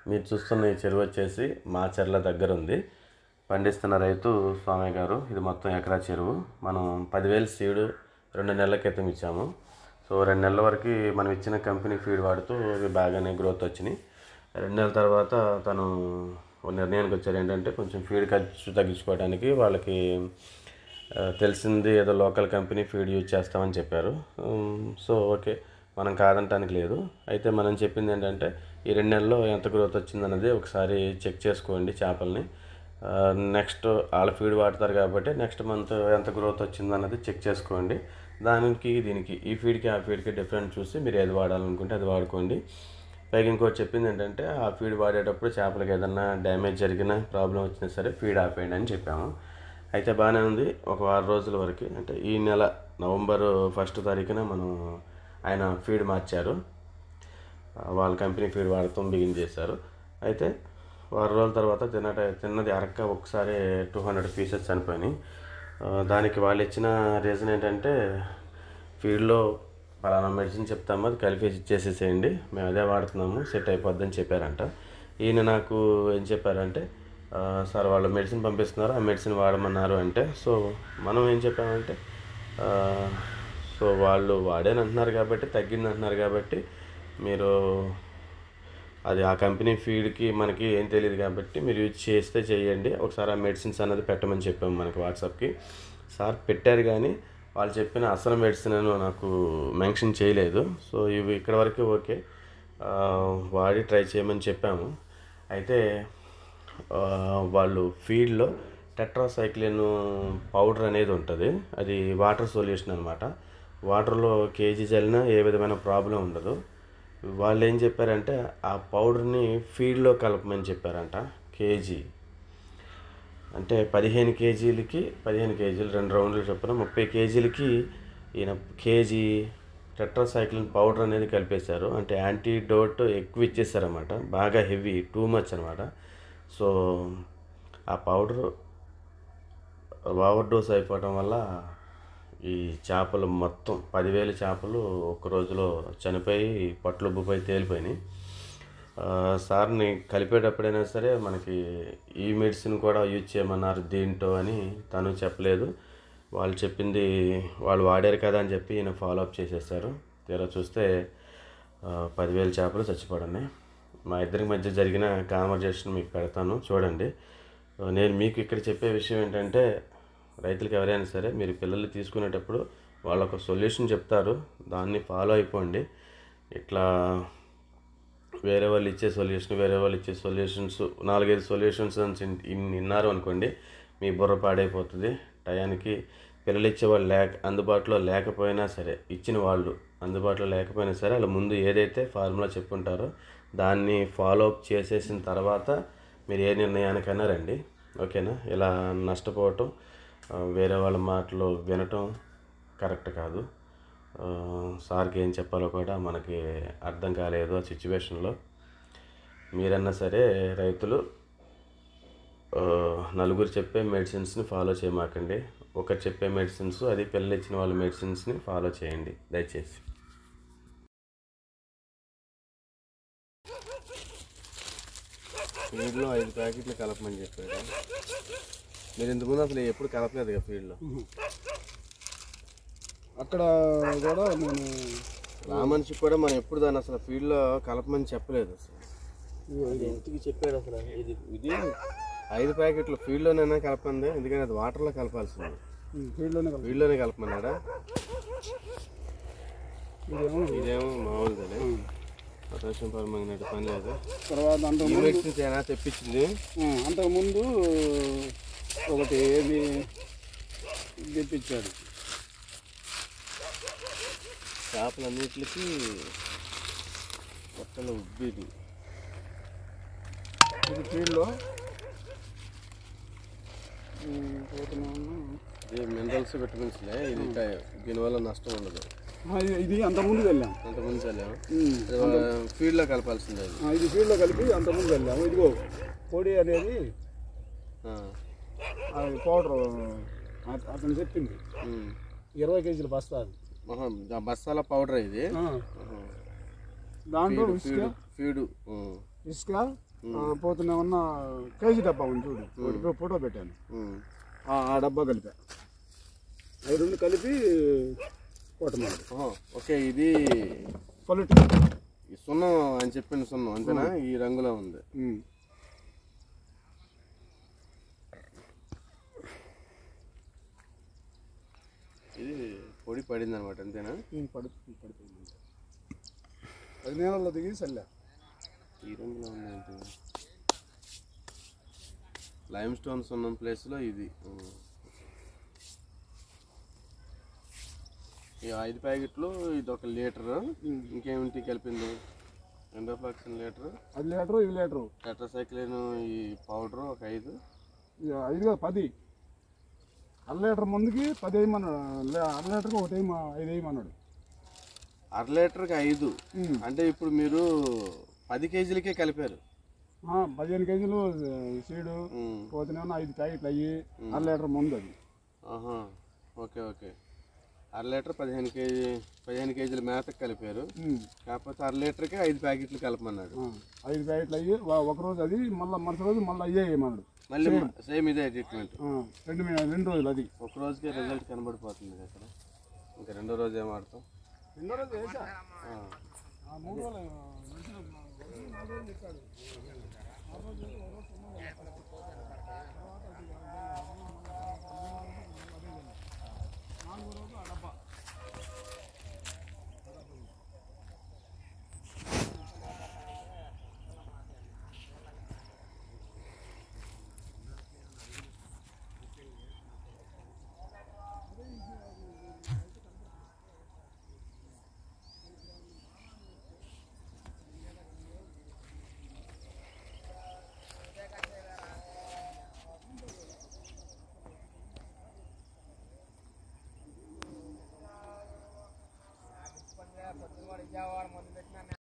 మీరు చూస్తున్న ఈ చెరువు వచ్చేసి మా చెర్ల దగ్గర ఉంది పండిస్తున్న రైతు స్వామి గారు ఇది మొత్తం ఎకరా చెరువు మనం పదివేలు సీడు రెండు నెలల క్రితం ఇచ్చాము సో రెండు నెలల వరకు మనం ఇచ్చిన కంపెనీ ఫీడ్ వాడుతూ ఇవి బాగానే గ్రోత్ వచ్చినాయి రెండు నెలల తర్వాత తను ఒక నిర్ణయానికి వచ్చారు ఏంటంటే కొంచెం ఫీడ్ ఖర్చు తగ్గించుకోవడానికి వాళ్ళకి ఆ, తెలిసింది ఏదో లోకల్ కంపెనీ ఫీడ్ యూజ్ చేస్తామని చెప్పారు ఉమ్, సో ఓకే మనం కాదంటానికి లేదు అయితే మనం చెప్పింది ఏంటంటే ఈ రెండు నెలల్లో ఎంత గ్రోత్ వచ్చిందన్నది ఒకసారి చెక్ చేసుకోండి చేపల్ని నెక్స్ట్ వాళ్ళ ఫీడ్ వాడతారు కాబట్టి నెక్స్ట్ మంత్ ఎంత గ్రోత్ వచ్చిందన్నది చెక్ చేసుకోండి దానికి దీనికి ఈ ఫీడ్కి ఆ ఫీడ్కి డిఫరెంట్ చూసి మీరు ఏది వాడాలనుకుంటే అది వాడుకోండి పైగా ఇంకోటి చెప్పింది ఏంటంటే ఆ ఫీడ్ వాడేటప్పుడు చేపలకి ఏదన్నా డ్యామేజ్ జరిగినా ప్రాబ్లం వచ్చినా సరే ఫీడ్ ఆపేయండి అని చెప్పాము అయితే బాగానే ఉంది ఒక వారం రోజుల వరకు అంటే ఈ నెల నవంబర్ ఫస్ట్ తారీఖున మనం ఆయన ఫీడ్ మార్చారు ఆ, వాళ్ళ కంపెనీ ఫీడ్ వాడటం బిగిన్ చేశారు అయితే వారం రోజుల తర్వాత తినట తిన్నది అరక్క ఒకసారి టూ హండ్రెడ్ పీసెస్ చనిపోయినాయి ఆ, దానికి వాళ్ళు ఇచ్చిన రీజన్ ఏంటంటే ఫీల్డ్లో పలానా మెడిసిన్ చెప్తాము అది కలిపేసి ఇచ్చేసేసేయండి మేము అదే వాడుతున్నాము సెట్ అయిపోద్దని చెప్పారంట ఈయన నాకు ఏం చెప్పారంటే "ఆ, సార్ వాళ్ళు మెడిసిన్ పంపిస్తున్నారు ఆ మెడిసిన్ వాడమన్నారు అంటే సో మనం ఏం చెప్పామంటే "ఆ, సో వాళ్ళు వాడేని అంటున్నారు కాబట్టి తగ్గింది అంటున్నారు కాబట్టి మీరు అది ఆ కంపెనీ ఫీడ్కి మనకి ఏం తెలియదు కాబట్టి మీరు యూజ్ చేస్తే చేయండి ఒకసారి ఆ మెడిసిన్స్ అన్నది పెట్టమని చెప్పాము మనకి వాట్సాప్కి సార్ పెట్టారు కానీ వాళ్ళు చెప్పిన అసలు మెడిసిన్ అని నాకు మెన్షన్ చేయలేదు సో ఇవి ఇక్కడ వరకు ఓకే ఆ, వాడి ట్రై చేయమని చెప్పాము అయితే ఆ, వాళ్ళు ఫీల్డ్లో టెట్రాసైక్లిన్ పౌడర్ అనేది ఉంటుంది అది వాటర్ సొల్యూషన్ అనమాట వాటర్లో కేజీ చల్లినా ఏ విధమైన ప్రాబ్లం ఉండదు వాళ్ళు ఏం చెప్పారంటే ఆ పౌడర్ని ఫీడ్లో కలపమని చెప్పారంట కేజీ అంటే పదిహేను కేజీలకి పదిహేను కేజీలు రెండు రౌండ్లు చొప్పున ముప్పై కేజీలకి ఈయన కేజీ టెట్రాసైక్లిన్ పౌడర్ అనేది కలిపేశారు అంటే యాంటీడోట్ ఎక్కువ ఇచ్చేసారన్నమాట బాగా హెవీ టూ మచ్ అనమాట సో ఆ పౌడర్ ఓవర్ డోస్ అయిపోవడం వల్ల ఈ చేపలు మొత్తం పదివేల చేపలు ఒక్క రోజులో చనిపోయి పట్లుబ్బుపోయి తేలిపోయినాయి ఆ, సార్ని కలిపేటప్పుడైనా సరే మనకి ఈ మెడిసిన్ కూడా యూజ్ చేయమన్నారు దీంట్లో అని తను చెప్పలేదు వాళ్ళు చెప్పింది వాళ్ళు వాడారు కదా అని చెప్పి ఈయన ఫాలో అప్ చేసేసారు తీరా చూస్తే ఆ, పదివేల చేపలు చచ్చిపోవడం మా ఇద్దరి మధ్య జరిగిన కాన్వర్జేషన్ మీకు పెడతాను చూడండి ఆ, నేను మీకు ఇక్కడ చెప్పే విషయం ఏంటంటే రైతులకు ఎవరైనా సరే మీరు పిల్లలు తీసుకునేటప్పుడు వాళ్ళు ఒక సొల్యూషన్ చెప్తారు దాన్ని ఫాలో అయిపోండి ఇట్లా వేరే వాళ్ళు ఇచ్చే సొల్యూషన్ వేరే వాళ్ళు ఇచ్చే సొల్యూషన్స్ నాలుగైదు సొల్యూషన్స్ అని ఇన్ని విన్నారు అనుకోండి మీ బుర్ర పాడైపోతుంది టయానికి పిల్లలు ఇచ్చేవాళ్ళు లేక అందుబాటులో లేకపోయినా సరే ఇచ్చిన వాళ్ళు అందుబాటులో లేకపోయినా సరే వాళ్ళ ముందు ఏదైతే ఫార్ములా చెప్పుంటారో దాన్ని ఫాలో అప్ చేసేసిన తర్వాత మీరు ఏ నిర్ణయానికైనా రండి ఓకేనా ఇలా నష్టపోవటం ఆ, వేరే వాళ్ళ మాటలు వినటం కరెక్ట్ కాదు ఆ, సార్కి ఏం చెప్పాలో కూడా మనకి అర్థం కాలేదు ఆ సిచ్యువేషన్లో మీరన్నా సరే రైతులు ఆ, నలుగురు చెప్పే మెడిసిన్స్ని ఫాలో చేయమాకండి ఒకరు చెప్పే మెడిసిన్స్ అది పిల్లలు ఇచ్చిన వాళ్ళ మెడిసిన్స్ని ఫాలో చేయండి దయచేసి ఫీల్డ్లో ఐదు ప్యాకెట్లు కలపమని చెప్పారు మీరు ఇంతకుముందు అసలు ఎప్పుడు కలపలేదు కదా ఫీల్డ్లో అక్కడ కూడా నేను రామనిషికి కూడా మనం ఎప్పుడు దాన్ని అసలు ఫీల్డ్లో కలపమని చెప్పలేదు అసలు ఇది ఎందుకు చెప్పాడు అసలు ఇది ఇది ఐదు ప్యాకెట్లు ఫీల్డ్లోనైనా కలపండి ఎందుకంటే అది వాటర్లో కలపాల్సింది ఫీల్డ్లోనే కలిపి ఫీల్డ్లోనే కలపమన్నాడా ఇదేమో ఇదేమో మామూలుదే పొటాషియం పరమంగినట్టు పని లేదు తర్వాత అంత ఈ మెడిసిన్స్ ఏమైనా తెప్పించింది అంతకుముందు ఒకటి ఏది తెప్పించాడు చేపలన్నిటికి పొట్టలు ఉబ్బిది ఇది ఫీల్డ్లో పోతున్నాను ఇది మినరల్స్ విటమిన్స్లే ఇది క- దీనివల్ల నష్టం ఉండదు ఇది ఇది అంతకుముందు వెళ్ళాం అంతకుముందు చల్లాము ఉమ్. ఫీల్డ్లో కలపాల్సిందే అది ఆ, ఇది ఫీల్డ్లో కలిపి అంతకుముందు వెళ్ళాము ఇదిగో పొడి అనేది ఆ. అది పౌడర్ అతను చెప్పింది ఉమ్. ఇరవై కేజీల బస్తా అది ఆహా, దా- బస్తాల పౌడర్ ఇది ఆ, ఆహా. దాంట్లో ఫీడు ఇసుక ఫీడు ఫీడు ఉమ్. ఇసుక ఆ, పోతున్న ఏమన్నా కేజీ డబ్బా ఉంది చూడు ఒకటి ఫోటో పెట్టాను ఉమ్. ఆ ఆ డబ్బా కలిపా అవి రెండు కలిపి కొట్టమన్నాడు ఓహో, ఓకే ఇది పొలిట్ ఈ సున్నం అని చెప్పిన సున్నం అంతేనా ఈ రంగులో ఉంది ఇది పొడి పడింది అనమాట అంతేనా పడి పడిపోయింది అది నీళ్ళలో దిగి చల్లా ఈ రంగులో ఉంది ఏంటి లైమ్ స్టోన్ సున్నం ప్లేస్లో ఇది ఉమ్. ఈ ఐదు ప్యాకెట్లు ఇది ఒక లీటర్ ఇంకేమిటి కలిపింది ఎండోఫ్లాక్సిన్ లీటర్ అది లీటరు ఇది లీటరు టెట్రాసైక్లిన్ ఈ పౌడర్ ఒక ఐదు ఇక ఐదు కాదు పది అర లీటర్ ముందుకి పది వేయమన్నాడు లే- అర లీటర్కి ఒకటి వేయమ ఐదు వేయమన్నాడు అర లీటర్కి ఐదు ఉమ్. అంటే ఇప్పుడు మీరు పది కేజీలకే కలిపారు ఆ, పదిహేను కేజీలు సీడు ఉమ్. పోతేనేమో ఐదు ప్యాకెట్లు అయ్యి అర లీటర్ ముందు అది ఆహా ఓకే ఓకే అర లీటర్ పదిహేను కేజీ పదిహేను కేజీల మేతకు కలిపారు ఉమ్. కాకపోతే అర లీటర్కి ఐదు ప్యాకెట్లు కలపమన్నాడు ఆ, ఐదు ప్యాకెట్లు అయ్యి వ- ఒక రోజు అది మళ్ళీ మరుసటి రోజు మళ్ళీ అయ్యే వేయమన్నాడు మళ్ళీ సేమ్ ఇదే ట్రీట్మెంట్ ఆ, రెండు మీ- రెండు రోజులు అది ఒక రోజుకే రిజల్ట్ కనబడిపోతుంది అక్కడ ఇంకా రెండో రోజు ఏం ఆడతాం రెండో రోజు వేసా ఆ. ఆ, మూడు రోజులు వేసిన- నాలుగు రోజులు చెప్పాడు. ఆరు రోజులు, ఒక రోజు, తొమ్మిది రోజులు.